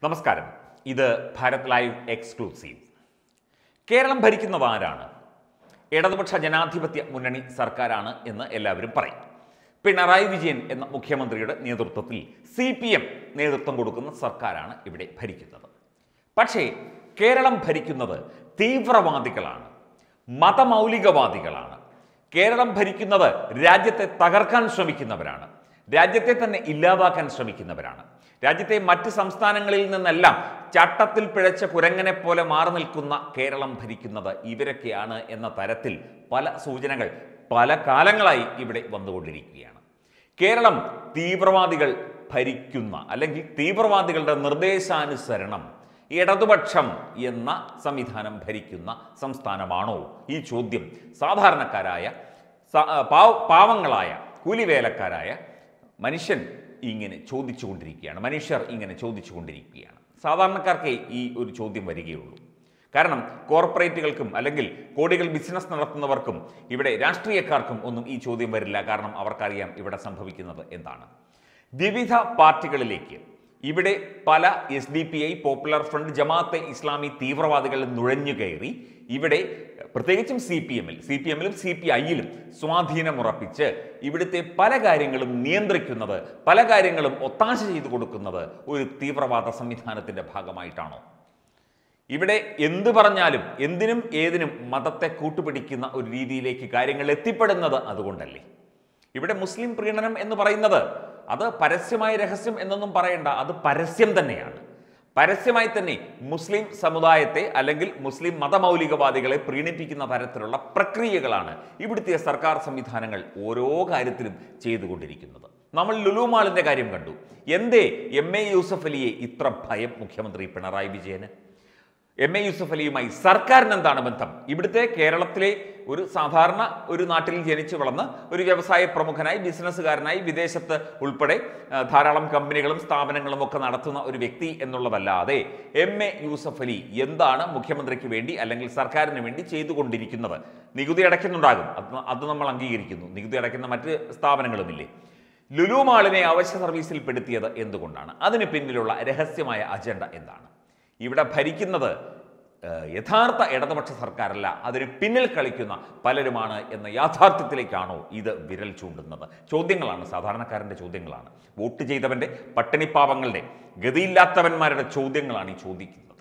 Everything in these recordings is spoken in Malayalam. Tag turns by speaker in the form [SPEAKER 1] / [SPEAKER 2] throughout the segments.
[SPEAKER 1] നമസ്കാരം ഇത് ഭാരത് ലൈവ് എക്സ്ക്ലൂസീവ് കേരളം ഭരിക്കുന്നത് ആരാണ് ഇടതുപക്ഷ ജനാധിപത്യ മുന്നണി സർക്കാരാണ് എന്ന് എല്ലാവരും പറയും പിണറായി വിജയൻ എന്ന മുഖ്യമന്ത്രിയുടെ നേതൃത്വത്തിൽ സി പി എം നേതൃത്വം കൊടുക്കുന്ന സർക്കാരാണ് ഇവിടെ ഭരിക്കുന്നത് പക്ഷേ കേരളം ഭരിക്കുന്നത് തീവ്രവാദികളാണ് മതമൗലികവാദികളാണ് കേരളം ഭരിക്കുന്നത് രാജ്യത്തെ തകർക്കാൻ ശ്രമിക്കുന്നവരാണ് രാജ്യത്തെ തന്നെ ഇല്ലാതാക്കാൻ ശ്രമിക്കുന്നവരാണ് രാജ്യത്തെ മറ്റ് സംസ്ഥാനങ്ങളിൽ നിന്നെല്ലാം ചട്ടത്തിൽ പിഴച്ച കുരങ്ങനെ പോലെ മാറി നിൽക്കുന്ന കേരളം ഭരിക്കുന്നത് ഇവരൊക്കെയാണ് എന്ന തരത്തിൽ പല സൂചനകൾ പല കാലങ്ങളായി ഇവിടെ വന്നുകൊണ്ടിരിക്കുകയാണ് കേരളം തീവ്രവാദികൾ ഭരിക്കുന്ന അല്ലെങ്കിൽ തീവ്രവാദികളുടെ നിർദ്ദേശാനുസരണം ഇടതുപക്ഷം എന്ന സംവിധാനം ഭരിക്കുന്ന സംസ്ഥാനമാണോ ഈ ചോദ്യം സാധാരണക്കാരായ സ- പാവ- പാവങ്ങളായ കൂലിവേലക്കാരായ മനുഷ്യൻ ഇങ്ങനെ ചോദിച്ചുകൊണ്ടിരിക്കുകയാണ് മനുഷ്യർ ഇങ്ങനെ ചോദിച്ചുകൊണ്ടിരിക്കുകയാണ് സാധാരണക്കാർക്ക് ഈ ഒരു ചോദ്യം വരികയുള്ളൂ കാരണം കോർപ്പറേറ്റുകൾക്കും അല്ലെങ്കിൽ കോടികൾ ബിസിനസ് നടത്തുന്നവർക്കും ഇവിടെ രാഷ്ട്രീയക്കാർക്കും ഒന്നും ഈ ചോദ്യം വരില്ല കാരണം അവർക്കറിയാം ഇവിടെ സംഭവിക്കുന്നത് എന്താണ് വിവിധ പാർട്ടികളിലേക്ക് ഇവിടെ പല S D P I popular front Jamaat-e Islami തീവ്രവാദികൾ നുഴഞ്ഞു കയറി ഇവിടെ പ്രത്യേകിച്ചും സി പി എമ്മിൽ സി പി എമ്മിലും സി പി ഐയിലും സ്വാധീനമുറപ്പിച്ച് ഇവിടുത്തെ പല കാര്യങ്ങളും നിയന്ത്രിക്കുന്നത് പല കാര്യങ്ങളും ഒത്താശ ചെയ്തു കൊടുക്കുന്നത് ഒരു തീവ്രവാദ സംവിധാനത്തിന്റെ ഭാഗമായിട്ടാണോ ഇവിടെ എന്ത് പറഞ്ഞാലും എന്തിനും ഏതിനും മതത്തെ കൂട്ടുപിടിക്കുന്ന ഒരു രീതിയിലേക്ക് കാര്യങ്ങൾ എത്തിപ്പെടുന്നത് അതുകൊണ്ടല്ലേ ഇവിടെ മുസ്ലിം പ്രീണനം എന്ന് പറയുന്നത് അത് പരസ്യമായ രഹസ്യം എന്നൊന്നും പറയണ്ട അത് പരസ്യം തന്നെയാണ് പരസ്യമായി തന്നെ മുസ്ലിം സമുദായത്തെ അല്ലെങ്കിൽ മുസ്ലിം മതമൗലികവാദികളെ പ്രീണിപ്പിക്കുന്ന തരത്തിലുള്ള പ്രക്രിയകളാണ് ഇവിടുത്തെ സർക്കാർ സംവിധാനങ്ങൾ ഓരോ കാര്യത്തിലും ചെയ്തുകൊണ്ടിരിക്കുന്നത് നമ്മൾ ലുലു മാളിന്റെ കാര്യം കണ്ടു എന്തേ എം എ യൂസഫ് അലിയെ ഇത്ര ഭയം മുഖ്യമന്ത്രി പിണറായി വിജയന് എം എ യൂസഫ് അലിയുമായി സർക്കാരിന് എന്താണ് ബന്ധം ഇവിടുത്തെ കേരളത്തിലെ ഒരു സാധാരണ ഒരു നാട്ടിൽ ജനിച്ചു വളർന്ന് ഒരു വ്യവസായ പ്രമുഖനായി ബിസിനസ്സുകാരനായി വിദേശത്ത് ഉൾപ്പെടെ ആ, ധാരാളം കമ്പനികളും സ്ഥാപനങ്ങളും ഒക്കെ നടത്തുന്ന ഒരു വ്യക്തി എന്നുള്ളതല്ലാതെ എം എ യൂസഫ് അലി എന്താണ് മുഖ്യമന്ത്രിക്ക് വേണ്ടി അല്ലെങ്കിൽ സർക്കാരിന് വേണ്ടി ചെയ്തുകൊണ്ടിരിക്കുന്നത് നികുതി അടയ്ക്കുന്നുണ്ടാകും അത് അത് നമ്മൾ അംഗീകരിക്കുന്നു നികുതി അടയ്ക്കുന്ന മറ്റ് സ്ഥാപനങ്ങളുമില്ലേ ലുലു മാളിനെ അവശ്യ സർവീസിൽ പെടുത്തിയത് എന്തുകൊണ്ടാണ് അതിന് പിന്നിലുള്ള രഹസ്യമായ അജണ്ട എന്താണ് ഇവിടെ ഭരിക്കുന്നത് ഏഹ്, യഥാർത്ഥ ഇടതുപക്ഷ സർക്കാരല്ല അതിന് പിന്നിൽ കളിക്കുന്ന പലരുമാണ് എന്ന യാഥാർത്ഥ്യത്തിലേക്കാണോ ഇത് വിരൽ ചൂണ്ടുന്നത് ചോദ്യങ്ങളാണ് സാധാരണക്കാരൻ്റെ ചോദ്യങ്ങളാണ് വോട്ട് ചെയ്തവൻ്റെ പട്ടിണിപ്പാവങ്ങളുടെ ഗതിയില്ലാത്തവന്മാരുടെ ചോദ്യങ്ങളാണ് ഈ ചോദിക്കുന്നത്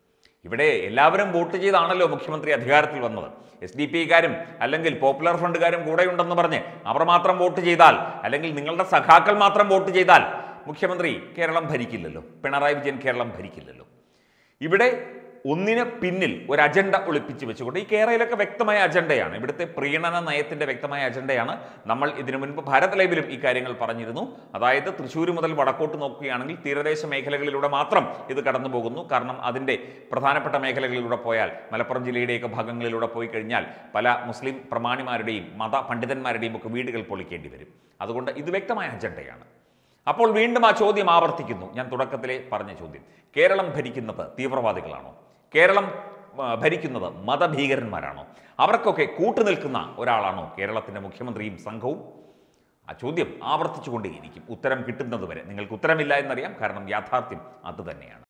[SPEAKER 1] ഇവിടെ എല്ലാവരും വോട്ട് ചെയ്താണല്ലോ മുഖ്യമന്ത്രി അധികാരത്തിൽ വന്നത് എസ് ഡി പി കാരും അല്ലെങ്കിൽ പോപ്പുലർ ഫ്രണ്ടുകാരും കൂടെയുണ്ടെന്ന് പറഞ്ഞ് അവർ മാത്രം വോട്ട് ചെയ്താൽ അല്ലെങ്കിൽ നിങ്ങളുടെ സഖാക്കൾ മാത്രം വോട്ട് ചെയ്താൽ മുഖ്യമന്ത്രി കേരളം ഭരിക്കില്ലല്ലോ പിണറായി വിജയൻ കേരളം ഭരിക്കില്ലല്ലോ ഇവിടെ ഒന്നിന് പിന്നിൽ ഒരു അജണ്ട ഒളിപ്പിച്ച് വെച്ചുകൊണ്ട് ഈ കേരളയിലൊക്കെ വ്യക്തമായ അജണ്ടയാണ് ഇവിടുത്തെ പ്രീണന നയത്തിന്റെ വ്യക്തമായ അജണ്ടയാണ് നമ്മൾ ഇതിനു മുൻപ് ഭാരത് ലൈവിലും ഈ കാര്യങ്ങൾ പറഞ്ഞിരുന്നു അതായത് തൃശ്ശൂർ മുതൽ വടക്കോട്ട് നോക്കുകയാണെങ്കിൽ തീരദേശ മേഖലകളിലൂടെ മാത്രം ഇത് കടന്നു പോകുന്നു കാരണം അതിന്റെ പ്രധാനപ്പെട്ട മേഖലകളിലൂടെ പോയാൽ മലപ്പുറം ജില്ലയുടെയൊക്കെ ഭാഗങ്ങളിലൂടെ പോയി കഴിഞ്ഞാൽ പല മുസ്ലിം പ്രമാണിമാരുടെയും മത പണ്ഡിതന്മാരുടെയും ഒക്കെ വീടുകൾ പൊളിക്കേണ്ടി വരും അതുകൊണ്ട് ഇത് വ്യക്തമായ അജണ്ടയാണ് അപ്പോൾ വീണ്ടും ആ ചോദ്യം ആവർത്തിക്കുന്നു ഞാൻ തുടക്കത്തിലെ പറഞ്ഞ ചോദ്യം കേരളം ഭരിക്കുന്നത് തീവ്രവാദികളാണോ കേരളം ആ, ഭരിക്കുന്നത് മതഭീകരന്മാരാണോ അവർക്കൊക്കെ കൂട്ടുനിൽക്കുന്ന ഒരാളാണോ കേരളത്തിന്റെ മുഖ്യമന്ത്രിയും സംഘവും ആ ചോദ്യം ആവർത്തിച്ചുകൊണ്ടേയിരിക്കും ഉത്തരം കിട്ടുന്നത് വരെ നിങ്ങൾക്ക് ഉത്തരമില്ല എന്നറിയാം കാരണം യാഥാർത്ഥ്യം അത് തന്നെയാണ്